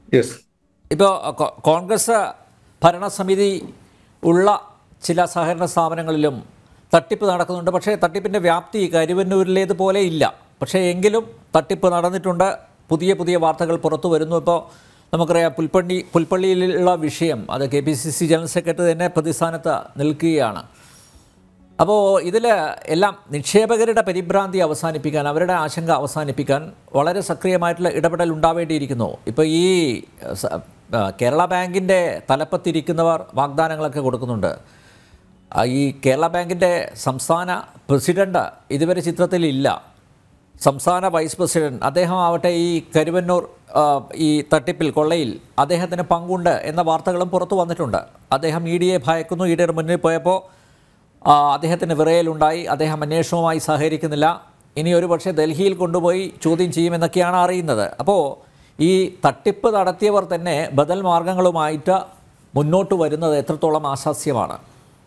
Yes ഇപ്പോൾ കോ- കോൺഗ്രസ് ഭരണസമിതി ഉള്ള ചില സഹകരണ സ്ഥാപനങ്ങളിലും തട്ടിപ്പ് നടക്കുന്നുണ്ട് പക്ഷേ തട്ടിപ്പിൻ്റെ വ്യാപ്തി കരുവന്നൂരിലേതുപോലെ ഇല്ല പക്ഷേ എങ്കിലും തട്ടിപ്പ് നടന്നിട്ടുണ്ട് പുതിയ പുതിയ വാർത്തകൾ പുറത്തു വരുന്നു ഇപ്പോൾ നമുക്കറിയാം പുൽപ്പള്ളി പുൽപ്പള്ളിയിലുള്ള വിഷയം അത് K P C C general secretary തന്നെ പ്രതിസ്ഥാനത്ത് നിൽക്കുകയാണ് അപ്പോൾ ഇതിൽ എല്ലാം നിക്ഷേപകരുടെ പരിഭ്രാന്തി അവസാനിപ്പിക്കാൻ അവരുടെ ആശങ്ക അവസാനിപ്പിക്കാൻ വളരെ സക്രിയമായിട്ടുള്ള ഇടപെടൽ ഉണ്ടാവേണ്ടിയിരിക്കുന്നു ഇപ്പോൾ ഈ സ- ആ, കേരള ബാങ്കിൻ്റെ തലപ്പത്തിരിക്കുന്നവർ വാഗ്ദാനങ്ങളൊക്കെ കൊടുക്കുന്നുണ്ട് ആ, ഈ കേരള ബാങ്കിൻ്റെ സംസ്ഥാന പ്രസിഡന്റ് ഇതുവരെ ചിത്രത്തിലില്ല സംസ്ഥാന വൈസ് പ്രസിഡന്റ് അദ്ദേഹം ആവട്ടെ ഈ കരുവന്നൂർ ആ, ഈ തട്ടിപ്പിൽ കൊള്ളയിൽ അദ്ദേഹത്തിന് പങ്കുണ്ട് എന്ന വാർത്തകളും പുറത്തു വന്നിട്ടുണ്ട് അദ്ദേഹം ഇ ഡിയെ ഭയക്കുന്നു ഇ ഡിയുടെ മുന്നിൽ പോയപ്പോൾ ആ, അദ്ദേഹത്തിന് വിറയലുണ്ടായി അദ്ദേഹം അന്വേഷണവുമായി സഹകരിക്കുന്നില്ല ഇനി ഒരു പക്ഷേ ഡൽഹിയിൽ കൊണ്ടുപോയി ചോദ്യം ചെയ്യുമെന്നൊക്കെയാണ് അറിയുന്നത് അപ്പോൾ ഈ തട്ടിപ്പ് നടത്തിയവർ തന്നെ ബദൽ മാർഗങ്ങളുമായിട്ട് മുന്നോട്ട് വരുന്നത് എത്രത്തോളം ആശാസ്യമാണ്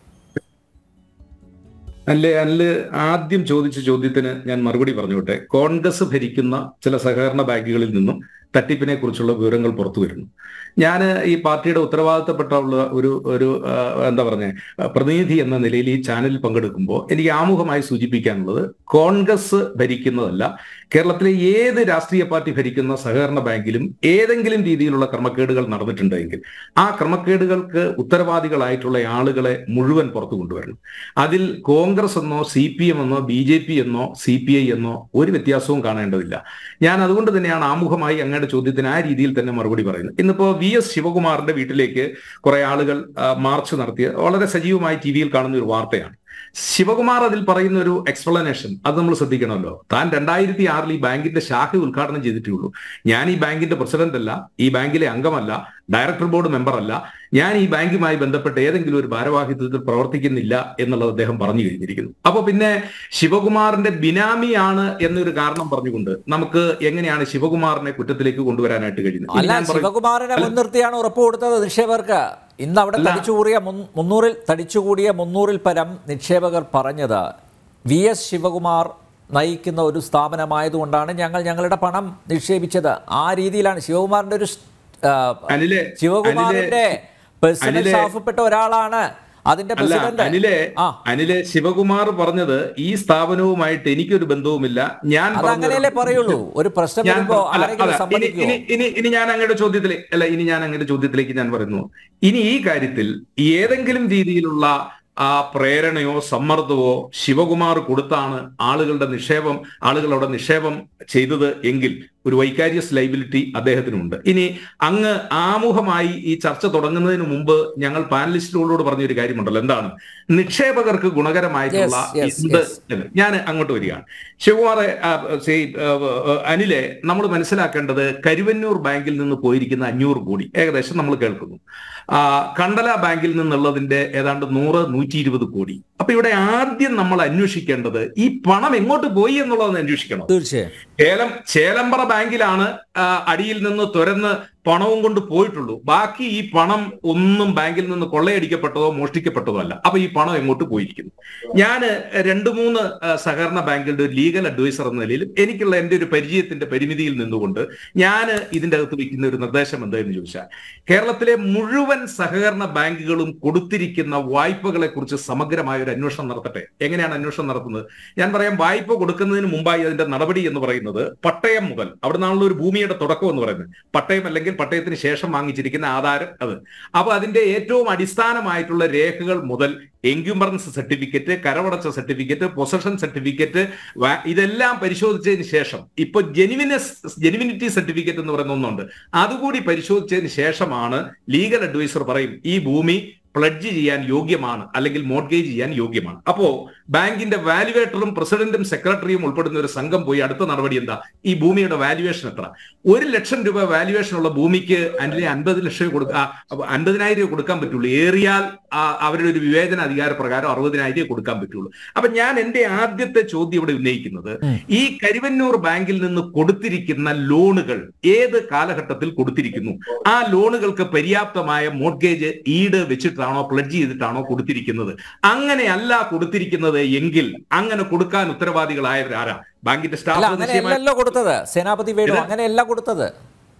അല്ലേ അല്ല ആദ്യം ചോദിച്ച ചോദ്യത്തിന് ഞാൻ മറുപടി പറഞ്ഞോട്ടെ കോൺഗ്രസ് ഭരിക്കുന്ന ചില സഹകരണ ബാങ്കുകളിൽ നിന്നും തട്ടിപ്പിനെ കുറിച്ചുള്ള വിവരങ്ങൾ പുറത്തു വരുന്നു ഞാൻ ഈ പാർട്ടിയുടെ ഉത്തരവാദിത്തപ്പെട്ട ഉള്ള ഒരു ഒരു ആ, എന്താ പറഞ്ഞ പ്രതിനിധി എന്ന നിലയിൽ ഈ ചാനലിൽ പങ്കെടുക്കുമ്പോൾ എനിക്ക് ആമുഖമായി സൂചിപ്പിക്കാനുള്ളത് കോൺഗ്രസ് ഭരിക്കുന്നതല്ല കേരളത്തിലെ ഏത് രാഷ്ട്രീയ പാർട്ടി ഭരിക്കുന്ന സഹകരണ ബാങ്കിലും ഏതെങ്കിലും രീതിയിലുള്ള ക്രമക്കേടുകൾ നടന്നിട്ടുണ്ടെങ്കിൽ ആ ക്രമക്കേടുകൾക്ക് ഉത്തരവാദികളായിട്ടുള്ള ആളുകളെ മുഴുവൻ പുറത്തു കൊണ്ടുവരണം അതിൽ കോൺഗ്രസ് എന്നോ സി പി എം എന്നോ ബി ജെ പി എന്നോ സി പി ഐ എന്നോ ഒരു വ്യത്യാസവും കാണേണ്ടതില്ല ഞാൻ അതുകൊണ്ട് തന്നെയാണ് ആമുഖമായി അങ്ങയുടെ ചോദ്യത്തിന് ആ രീതിയിൽ തന്നെ മറുപടി പറയുന്നത് ഇന്നിപ്പോ വി എസ് ശിവകുമാറിന്റെ വീട്ടിലേക്ക് കുറെ ആളുകൾ ആ, മാർച്ച് നടത്തിയ വളരെ സജീവമായി ടി വിയിൽ കാണുന്ന ഒരു വാർത്തയാണ് ശിവകുമാർ അതിൽ പറയുന്ന ഒരു എക്സ്പ്ലനേഷൻ അത് നമ്മൾ ശ്രദ്ധിക്കണമല്ലോ താൻ രണ്ടായിരത്തി ആറിൽ ഈ ബാങ്കിന്റെ ശാഖ ഉദ്ഘാടനം ചെയ്തിട്ടേ ഉള്ളൂ ഞാൻ ഈ ബാങ്കിന്റെ പ്രസിഡന്റ് അല്ല ഈ ബാങ്കിലെ അംഗമല്ല ഡയറക്ടർ ബോർഡ് മെമ്പർ അല്ല ഞാൻ ഈ ബാങ്കുമായി ബന്ധപ്പെട്ട് ഏതെങ്കിലും ഒരു ഭാരവാഹിത്വത്തിൽ പ്രവർത്തിക്കുന്നില്ല എന്നുള്ളത് അദ്ദേഹം പറഞ്ഞു കഴിഞ്ഞിരിക്കുന്നു അപ്പൊ പിന്നെ ശിവകുമാറിന്റെ ബിനാമിയാണ് എന്നൊരു കാരണം പറഞ്ഞുകൊണ്ട് നമുക്ക് എങ്ങനെയാണ് ശിവകുമാറിനെ കുറ്റത്തിലേക്ക് കൊണ്ടുവരാനായിട്ട് കഴിയുന്നത് ഇനി അല്ല ഞാൻ പറയും- ശിവകുമാരനെ മുൻനിർത്തിയാണ് ഉറപ്പ് കൊടുത്തത് നിക്ഷേപകർക്ക് ഇന്ന് അവിടെ തടിച്ചുകൂടിയ മുൻ- മുന്നൂറിൽ തടിച്ചുകൂടിയ മുന്നൂറിൽ പരം നിക്ഷേപകർ പറഞ്ഞത് വി എസ് ശിവകുമാർ നയിക്കുന്ന ഒരു സ്ഥാപനമായതുകൊണ്ടാണ് ഞങ്ങൾ ഞങ്ങളുടെ പണം നിക്ഷേപിച്ചത് ആ രീതിയിലാണ് ശിവകുമാറിന്റെ ഒരു സ്- ആ, അനിലെ ശിവകുമാറിന്റെ പേഴ്സണൽ അനിലെ- സ്റ്റാഫിൽപ്പെട്ട ഒരാളാണ് അതിന്റെ അല്ല പ്രസിഡന്റ് അനിലെ ആ അനിലെ ശിവകുമാർ പറഞ്ഞത് ഈ സ്ഥാപനവുമായിട്ട് എനിക്കൊരു ബന്ധവുമില്ല ഞാൻ അത് പറഞ്ഞ- അങ്ങനെയല്ലേ പറയുള്ളൂ ഒരു പ്രശ്നം ഞാൻ വരുമ്പോ അല്ല, ആരെങ്കിലും അല്ല, ഇനി സമ്മതിക്കുമോ ഇനി ഇനി ഇനി ഞാൻ അങ്ങയുടെ ചോദ്യത്തിലേക്ക് അല്ല ഇനി ഞാൻ അങ്ങയുടെ ചോദ്യത്തിലേക്ക് ഞാൻ പറയുന്നു ഇനി ഈ കാര്യത്തിൽ ഏതെങ്കിലും രീതിയിലുള്ള ആ പ്രേരണയോ സമ്മർദ്ദവോ ശിവകുമാർ കൊടുത്താണ് ആളുകളുടെ നിക്ഷേപം ആളുകളവിടെ നിക്ഷേപം ചെയ്തത് എങ്കിൽ ഒരു വൈകാരിയസ് ലൈബിലിറ്റി അദ്ദേഹത്തിനുണ്ട് ഇനി അങ്ങ് ആമുഖമായി ഈ ചർച്ച തുടങ്ങുന്നതിന് മുമ്പ് ഞങ്ങൾ പാനലിസ്റ്റുകളോട് പറഞ്ഞൊരു കാര്യമുണ്ടല്ലോ എന്താണ് നിക്ഷേപകർക്ക് ഗുണകരമായിട്ടുള്ള Yes, yes, എന്ത് yes. എന്ന്. ഞാൻ അങ്ങോട്ട് വരികയാണ് ശിവകുമാറെ ആ, ശ്രീ ആ, ആ, അനിലെ നമ്മൾ മനസ്സിലാക്കേണ്ടത് കരുവന്നൂർ ബാങ്കിൽ നിന്ന് പോയിരിക്കുന്ന അഞ്ഞൂറ് കോടി ഏകദേശം നമ്മൾ കേൾക്കുന്നു ആ, കണ്ടല ബാങ്കിൽ നിന്നുള്ളതിന്റെ ഏതാണ്ട് നൂറ് നൂറ്റി ഇരുപത് കോടി അപ്പൊ ഇവിടെ ആദ്യം നമ്മൾ അന്വേഷിക്കേണ്ടത് ഈ പണം എങ്ങോട്ട് പോയി എന്നുള്ളതെന്ന് അന്വേഷിക്കണം തീർച്ചയായും ചേലം ചേലമ്പ്ര ബാങ്കിലാണ് ആ, അടിയിൽ നിന്ന് തുരന്ന് പണവും കൊണ്ട് പോയിട്ടുള്ളൂ ബാക്കി ഈ പണം ഒന്നും ബാങ്കിൽ നിന്ന് കൊള്ളയടിക്കപ്പെട്ടതോ മോഷ്ടിക്കപ്പെട്ടതോ അല്ല അപ്പൊ ഈ പണം എങ്ങോട്ട് പോയിരിക്കുന്നു ഞാൻ രണ്ട് മൂന്ന് ആ, സഹകരണ ബാങ്കുകളുടെ ഒരു ലീഗൽ അഡ്വൈസർ എന്ന നിലയിൽ എനിക്കുള്ള എന്റെ ഒരു പരിചയത്തിന്റെ പരിമിതിയിൽ നിന്നുകൊണ്ട് ഞാൻ ഇതിന്റെ അകത്ത് വയ്ക്കുന്ന ഒരു നിർദ്ദേശം എന്താണെന്ന് ചോദിച്ചാൽ കേരളത്തിലെ മുഴുവൻ സഹകരണ ബാങ്കുകളും കൊടുത്തിരിക്കുന്ന വായ്പകളെ കുറിച്ച് സമഗ്രമായ ഒരു അന്വേഷണം നടത്തട്ടെ എങ്ങനെയാണ് അന്വേഷണം നടത്തുന്നത് ഞാൻ പറയാം വായ്പ കൊടുക്കുന്നതിന് മുമ്പായി അതിന്റെ നടപടി എന്ന് പറയുന്നത് പട്ടയം മുതൽ അവിടെ നിന്നുള്ള ഒരു ഭൂമിയുടെ തുടക്കം എന്ന് പറയുന്നത് പട്ടയം അല്ലെങ്കിൽ പട്ടയത്തിന് ശേഷം വാങ്ങിച്ചിരിക്കുന്ന ആധാരം അത് അപ്പൊ അതിന്റെ ഏറ്റവും അടിസ്ഥാനമായിട്ടുള്ള രേഖകൾ മുതൽ എൻക്യുംബറൻസ് സർട്ടിഫിക്കറ്റ് കരവടച്ച സർട്ടിഫിക്കറ്റ് പൊസഷൻ സർട്ടിഫിക്കറ്റ് ഇതെല്ലാം പരിശോധിച്ചതിന് ശേഷം ഇപ്പൊ ജെനുവിനസ് ജെനുവിനിറ്റി സർട്ടിഫിക്കറ്റ് എന്ന് പറയുന്ന ഒന്നുണ്ട് അതുകൂടി പരിശോധിച്ചതിന് ശേഷമാണ് ലീഗൽ അഡ്വൈസർ പറയും ഈ ഭൂമി പ്ലഡ്ജ് ചെയ്യാൻ യോഗ്യമാണ് അല്ലെങ്കിൽ മോഡ്ഗേജ് ചെയ്യാൻ യോഗ്യമാണ് അപ്പോ ബാങ്കിന്റെ വാല്യുവേറ്ററും പ്രസിഡന്റും സെക്രട്ടറിയും ഉൾപ്പെടുന്ന ഒരു സംഘം പോയി അടുത്ത നടപടി എന്താ ഈ ഭൂമിയുടെ വാല്യുവേഷൻ എത്ര ഒരു ലക്ഷം രൂപ വാല്യുവേഷൻ ഉള്ള ഭൂമിക്ക് അതിലെ അൻപത് ലക്ഷം കൊടുക്കുക അൻപതിനായിരം രൂപ കൊടുക്കാൻ പറ്റുള്ളൂ ഏറിയാൽ ആ, അവരുടെ ഒരു വിവേചന അധികാര പ്രകാരം അറുപതിനായിരം രൂപ കൊടുക്കാൻ പറ്റുള്ളൂ അപ്പൊ ഞാൻ എന്റെ ആദ്യത്തെ ചോദ്യം ഇവിടെ ഉന്നയിക്കുന്നത് ഈ കരുവന്നൂർ ബാങ്കിൽ നിന്ന് കൊടുത്തിരിക്കുന്ന ലോണുകൾ ഏത് കാലഘട്ടത്തിൽ കൊടുത്തിരിക്കുന്നു ആ ലോണുകൾക്ക് പര്യാപ്തമായ മോഡ്ഗേജ് ഈട് വെച്ചിട്ടാണോ പ്ലഡ്ജ് ചെയ്തിട്ടാണോ കൊടുത്തിരിക്കുന്നത് അങ്ങനെയല്ല കൊടുത്തിരിക്കുന്നത് എങ്കിൽ അങ്ങനെ കൊടുക്കാൻ ഉത്തരവാദികളായവരാരാ ബാങ്കിന്റെ അല്ല സ്റ്റാഫ് നിശ്ചയമായി അങ്ങനെയല്ലല്ലോ കൊടുത്തത് സേനാപതി വേണു അങ്ങനെയല്ല കൊടുത്തത്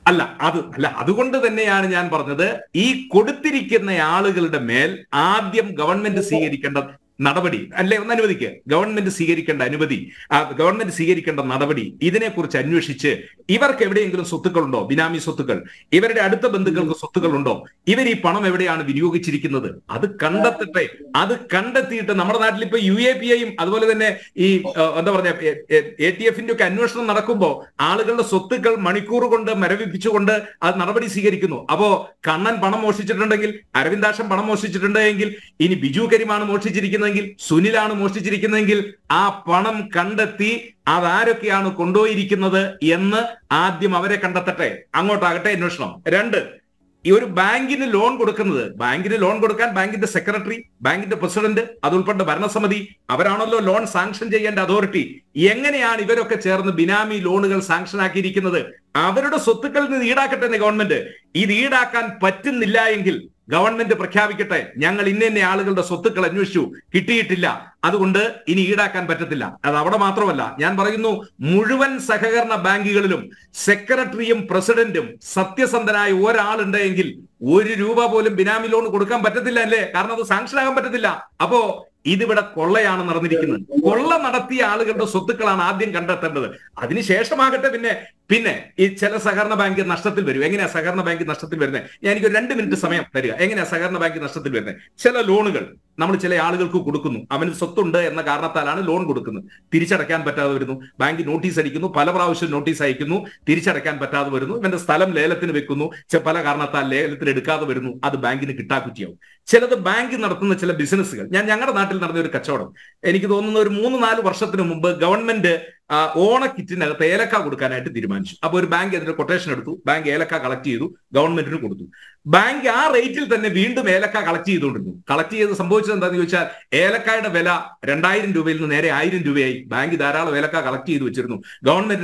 അല്ല അത് അല്ല അതുകൊണ്ട് തന്നെയാണ് ഞാൻ പറഞ്ഞത് ഈ കൊടുത്തിരിക്കുന്ന ആളുകളുടെ മേൽ ആദ്യം ഗവൺമെന്റ് സ്വീകരിക്കേണ്ട നടപടി അല്ലെ ഒന്ന് അനുവദിക്കുക ഗവൺമെന്റ് സ്വീകരിക്കേണ്ട അനുമതി ആ ഗവൺമെന്റ് സ്വീകരിക്കേണ്ട നടപടി ഇതിനെക്കുറിച്ച് അന്വേഷിച്ച് ഇവർക്ക് എവിടെയെങ്കിലും സ്വത്തുക്കളുണ്ടോ ബിനാമി സ്വത്തുക്കൾ ഇവരുടെ അടുത്ത ബന്ധുക്കൾക്ക് സ്വത്തുക്കളുണ്ടോ ഇവർ ഈ പണം എവിടെയാണ് വിനിയോഗിച്ചിരിക്കുന്നത് അത് കണ്ടെത്തട്ടെ അത് കണ്ടെത്തിയിട്ട് നമ്മുടെ നാട്ടിൽ ഇപ്പൊ യു എ പി ഐയും അതുപോലെ തന്നെ ഈ ആ, എന്താ പറഞ്ഞ എ ടി എഫിന്റെ ഒക്കെ അന്വേഷണം നടക്കുമ്പോൾ ആളുകളുടെ സ്വത്തുക്കൾ മണിക്കൂർ കൊണ്ട് മരവിപ്പിച്ചുകൊണ്ട് അത് നടപടി സ്വീകരിക്കുന്നു അപ്പോ കണ്ണൻ പണം മോഷ്ടിച്ചിട്ടുണ്ടെങ്കിൽ അരവിന്ദാക്ഷൻ പണം മോഷ്ടിച്ചിട്ടുണ്ടെങ്കിൽ ഇനി ബിജു കരിമാണ് മോഷ്ടിച്ചിരിക്കുന്നതെങ്കിൽ സുനിലാണ് മോഷ്ടിച്ചിരിക്കുന്നതെങ്കിൽ ആ പണം കണ്ടെത്തി അതാരൊക്കെയാണ് കൊണ്ടുപോയിരിക്കുന്നത് എന്ന് ആദ്യം അവരെ കണ്ടെത്തട്ടെ അങ്ങോട്ടാകട്ടെ അന്വേഷണം രണ്ട് ഈ ഒരു ബാങ്കിന് ലോൺ കൊടുക്കുന്നത് ബാങ്കിന് ലോൺ കൊടുക്കാൻ ബാങ്കിന്റെ സെക്രട്ടറി ബാങ്കിന്റെ പ്രസിഡന്റ് അതുൾപ്പെട്ട ഭരണസമിതി അവരാണല്ലോ ലോൺ സാങ്ഷൻ ചെയ്യേണ്ട അതോറിറ്റി എങ്ങനെയാണ് ഇവരൊക്കെ ചേർന്ന് ബിനാമി ലോണുകൾ സാങ്ഷൻ ആക്കിയിരിക്കുന്നത് അവരുടെ സ്വത്തുക്കളിൽ നിന്ന് ഈടാക്കട്ടെ എന്ന് ഗവൺമെന്റ് ഇത് ഈടാക്കാൻ പറ്റുന്നില്ല എങ്കിൽ ഗവൺമെന്റ് പ്രഖ്യാപിക്കട്ടെ ഞങ്ങൾ ഇന്ന ഇന്ന ആളുകളുടെ സ്വത്തുക്കൾ അന്വേഷിച്ചു കിട്ടിയിട്ടില്ല അതുകൊണ്ട് ഇനി ഈടാക്കാൻ പറ്റത്തില്ല അത് അവിടെ മാത്രമല്ല ഞാൻ പറയുന്നു മുഴുവൻ സഹകരണ ബാങ്കുകളിലും സെക്രട്ടറിയും പ്രസിഡന്റും സത്യസന്ധനായ ഒരാളുണ്ടെങ്കിൽ ഒരു രൂപ പോലും ബിനാമി ലോൺ കൊടുക്കാൻ പറ്റത്തില്ല അല്ലേ കാരണം അത് സാങ്ഷൻ ആകാൻ പറ്റത്തില്ല അപ്പോ ഇതിവിടെ കൊള്ളയാണ് നടന്നിരിക്കുന്നത് കൊള്ള നടത്തിയ ആളുകളുടെ സ്വത്തുക്കളാണ് ആദ്യം കണ്ടെത്തേണ്ടത് അതിനുശേഷമാകട്ടെ പിന്നെ പിന്നെ ഈ ചില സഹകരണ ബാങ്ക് നഷ്ടത്തിൽ വരും എങ്ങനെയാ സഹകരണ ബാങ്ക് നഷ്ടത്തിൽ വരുന്നത് ഞാൻ എനിക്ക് രണ്ട് മിനിറ്റ് സമയം തരിക എങ്ങനെയാ സഹകരണ ബാങ്ക് നഷ്ടത്തിൽ വരുന്നത് ചില ലോണുകൾ നമ്മൾ ചില ആളുകൾക്ക് കൊടുക്കുന്നു അവന് സ്വത്തുണ്ട് എന്ന കാരണത്താലാണ് ലോൺ കൊടുക്കുന്നത് തിരിച്ചടയ്ക്കാൻ പറ്റാതെ വരുന്നു ബാങ്ക് നോട്ടീസ് അടിക്കുന്നു പല പ്രാവശ്യം നോട്ടീസ് അയക്കുന്നു തിരിച്ചടയ്ക്കാൻ പറ്റാതെ വരുന്നു ഇവന്റെ സ്ഥലം ലേലത്തിന് വെക്കുന്നു ചെ- പല കാരണത്താൽ ലേലത്തിന് എടുക്കാതെ വരുന്നു അത് ബാങ്കിന് കിട്ടാക്കുറ്റിയാവും ചിലത് ബാങ്ക് നടത്തുന്ന ചില ബിസിനസ്സുകൾ ഞാൻ ഞങ്ങളുടെ നാട്ടിൽ നടന്ന ഒരു കച്ചവടം എനിക്ക് തോന്നുന്ന ഒരു മൂന്ന് നാല് വർഷത്തിന് മുമ്പ് ഗവൺമെന്റ് ആ, ഓണക്കിറ്റിനകത്ത് ഏലക്ക കൊടുക്കാനായിട്ട് തീരുമാനിച്ചു അപ്പൊ ഒരു ബാങ്ക് അതിന്റെ കൊട്ടേഷൻ എടുത്തു ബാങ്ക് ഏലക്ക കളക്ട് ചെയ്തു ഗവൺമെന്റിന് കൊടുത്തു ബാങ്ക് ആ റേറ്റിൽ തന്നെ വീണ്ടും ഏലക്ക കളക്ട് ചെയ്തുകൊണ്ടിരുന്നു കളക്ട് ചെയ്ത് സംഭവിച്ചത് എന്താണെന്ന് ചോദിച്ചാൽ ഏലക്കായുടെ വില രണ്ടായിരം രൂപയിൽ നിന്ന് നേരെ ആയിരം രൂപയായി ബാങ്ക് ധാരാളം ഏലക്ക കളക്ട് ചെയ്ത് വെച്ചിരുന്നു ഗവൺമെന്റ്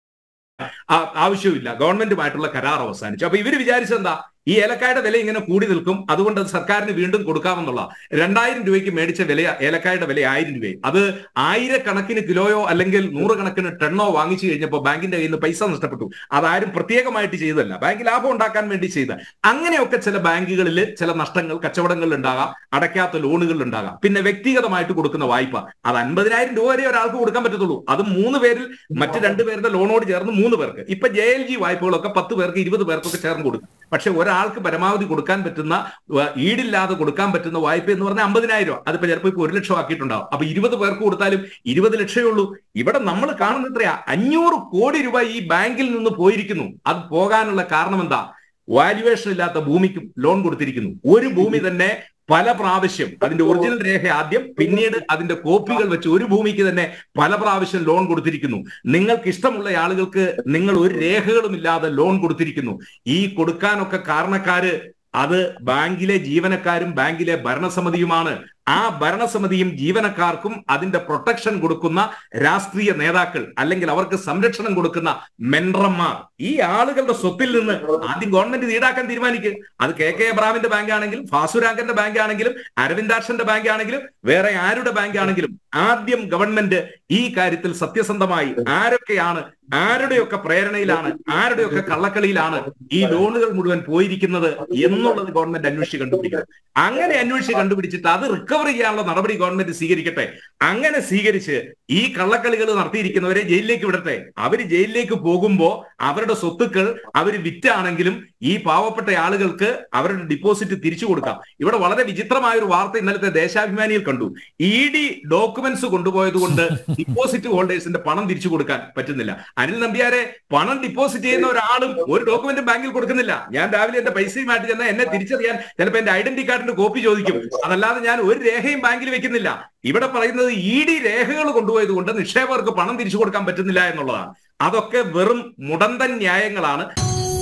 ആ- ആവശ്യമില്ല ഗവൺമെന്റുമായിട്ടുള്ള കരാർ അവസാനിച്ചു അപ്പൊ ഇവര് വിചാരിച്ചത് എന്താ ഈ ഏലക്കായുടെ വില ഇങ്ങനെ കൂടി നിൽക്കും അതുകൊണ്ട് അത് സർക്കാരിന് വീണ്ടും കൊടുക്കാമെന്നുള്ള രണ്ടായിരം രൂപയ്ക്ക് മേടിച്ച വില ഏലക്കായുടെ വില ആയിരം രൂപയായി അത് ആയിരക്കണക്കിന് കിലോയോ അല്ലെങ്കിൽ നൂറുകണക്കിന് ടണ്ണോ വാങ്ങിച്ചു കഴിഞ്ഞപ്പോൾ ബാങ്കിന്റെ കയ്യിൽ നിന്ന് പൈസ നഷ്ടപ്പെട്ടു അതാരും പ്രത്യേകമായിട്ട് ചെയ്തതല്ല ബാങ്ക് ലാഭം ഉണ്ടാക്കാൻ വേണ്ടി ചെയ്ത അങ്ങനെയൊക്കെ ചില ബാങ്കുകളിൽ ചില നഷ്ടങ്ങൾ കച്ചവടങ്ങളിൽ ഉണ്ടാകാം അടയ്ക്കാത്ത ലോണുകളിൽ ഉണ്ടാകാം പിന്നെ വ്യക്തിഗതമായിട്ട് കൊടുക്കുന്ന വായ്പ അത് അൻപതിനായിരം രൂപ വരെ ഒരാൾക്ക് കൊടുക്കാൻ പറ്റത്തുള്ളൂ അത് മൂന്ന് പേരിൽ മറ്റ് രണ്ട് പേരുടെ ലോണോട് ചേർന്ന് മൂന്ന് പേർക്ക് ഇപ്പൊ ജെ എൽ ജി വായ്പകളൊക്കെ പത്ത് പേർക്ക് ഇരുപത് പേർക്കൊക്കെ ചേർന്ന് കൊടുക്കും പക്ഷെ ഒരാൾക്ക് പരമാവധി കൊടുക്കാൻ പറ്റുന്ന വ- ഈടില്ലാതെ കൊടുക്കാൻ പറ്റുന്ന വായ്പ എന്ന് പറഞ്ഞാൽ അമ്പതിനായിരം രൂപ അതിപ്പോ ചിലപ്പോൾ ഇപ്പൊ ഒരു ലക്ഷം ആക്കിയിട്ടുണ്ടാവും അപ്പൊ ഇരുപത് പേർക്ക് കൊടുത്താലും ഇരുപത് ലക്ഷമേ ഉള്ളൂ ഇവിടെ നമ്മൾ കാണുന്നത് എത്രയാ അഞ്ഞൂറ് കോടി രൂപ ഈ ബാങ്കിൽ നിന്ന് പോയിരിക്കുന്നു അത് പോകാനുള്ള കാരണം എന്താ വാല്യുവേഷൻ ഇല്ലാത്ത ഭൂമിക്കും ലോൺ കൊടുത്തിരിക്കുന്നു ഒരു ഭൂമി തന്നെ പല പ്രാവശ്യം അതിന്റെ ഒറിജിനൽ രേഖ ആദ്യം പിന്നീട് അതിന്റെ കോപ്പികൾ വെച്ച് ഒരു ഭൂമിക്ക് തന്നെ പല പ്രാവശ്യം ലോൺ കൊടുത്തിരിക്കുന്നു നിങ്ങൾക്ക് ഇഷ്ടമുള്ള ആളുകൾക്ക് നിങ്ങൾ ഒരു രേഖകളും ഇല്ലാതെ ലോൺ കൊടുത്തിരിക്കുന്നു ഈ കൊടുക്കാനൊക്കെ കാരണക്കാര് അത് ബാങ്കിലെ ജീവനക്കാരും ബാങ്കിലെ ഭരണസമിതിയുമാണ് ആ ഭരണസമിതിയും ജീവനക്കാർക്കും അതിന്റെ പ്രൊട്ടക്ഷൻ കൊടുക്കുന്ന രാഷ്ട്രീയ നേതാക്കൾ അല്ലെങ്കിൽ അവർക്ക് സംരക്ഷണം കൊടുക്കുന്ന മെൻറന്മാർ ഈ ആളുകളുടെ സ്വത്തിൽ നിന്ന് ആദ്യം ഗവൺമെന്റ് ഇത് ഈടാക്കാൻ തീരുമാനിക്കുക അത് കെ കെ എബ്രാമിന്റെ ബാങ്ക് ആണെങ്കിലും ഫാസുരാങ്കന്റെ ബാങ്ക് ആണെങ്കിലും അരവിന്ദാക്ഷന്റെ ബാങ്ക് ആണെങ്കിലും വേറെ ആരുടെ ബാങ്ക് ആണെങ്കിലും ആദ്യം ഗവൺമെന്റ് ഈ കാര്യത്തിൽ സത്യസന്ധമായി ആരൊക്കെയാണ് ആരുടെയൊക്കെ പ്രേരണയിലാണ് ആരുടെയൊക്കെ കള്ളക്കളിയിലാണ് ഈ ലോണുകൾ മുഴുവൻ പോയിരിക്കുന്നത് എന്നുള്ളത് ഗവൺമെന്റ് അന്വേഷിച്ച് കണ്ടുപിടിക്കണം അങ്ങനെ അന്വേഷിച്ച് കണ്ടുപിടിച്ചിട്ട് അത് റിക്കവർ ചെയ്യാനുള്ള നടപടി ഗവൺമെന്റ് സ്വീകരിക്കട്ടെ അങ്ങനെ സ്വീകരിച്ച് ഈ കള്ളക്കളികൾ നടത്തിയിരിക്കുന്നവരെ ജയിലിലേക്ക് വിടട്ടെ അവര് ജയിലിലേക്ക് പോകുമ്പോ അവരുടെ സ്വത്തുക്കൾ അവർ വിറ്റാണെങ്കിലും ഈ പാവപ്പെട്ട ആളുകൾക്ക് അവരുടെ ഡിപ്പോസിറ്റ് തിരിച്ചു കൊടുക്കാം ഇവിടെ വളരെ വിചിത്രമായ ഒരു വാർത്ത ഇന്നലത്തെ ദേശാഭിമാനിയിൽ കണ്ടു ഇ ഡി ഡോക്യുമെന്റ്സ് കൊണ്ടുപോയത് കൊണ്ട് ഡിപ്പോസിറ്റ് ഹോൾഡേഴ്സിന്റെ പണം തിരിച്ചു കൊടുക്കാൻ പറ്റുന്നില്ല അനിൽ നമ്പ്യാരെ പണം ഡിപ്പോസിറ്റ് ചെയ്യുന്ന ഒരാളും ഒരു ഡോക്യുമെന്റ് ബാങ്കിൽ കൊടുക്കുന്നില്ല ഞാൻ രാവിലെ എന്റെ പൈസയുമായിട്ട് ചെന്നാൽ എന്നെ തിരിച്ചറിയാൻ ചിലപ്പോൾ എന്റെ ഐഡന്റി കാർഡിന്റെ കോപ്പി ചോദിക്കും അതല്ലാതെ ഞാൻ ഒരു രേഖയും ബാങ്കിൽ വെക്കുന്നില്ല ഇവിടെ പറയുന്നത് ഇ ഡി രേഖകൾ കൊണ്ടുപോയത് കൊണ്ട് നിക്ഷേപകർക്ക് പണം തിരിച്ചു കൊടുക്കാൻ പറ്റുന്നില്ല എന്നുള്ളതാണ് അതൊക്കെ വെറും മുടന്തൻ ന്യായങ്ങളാണ്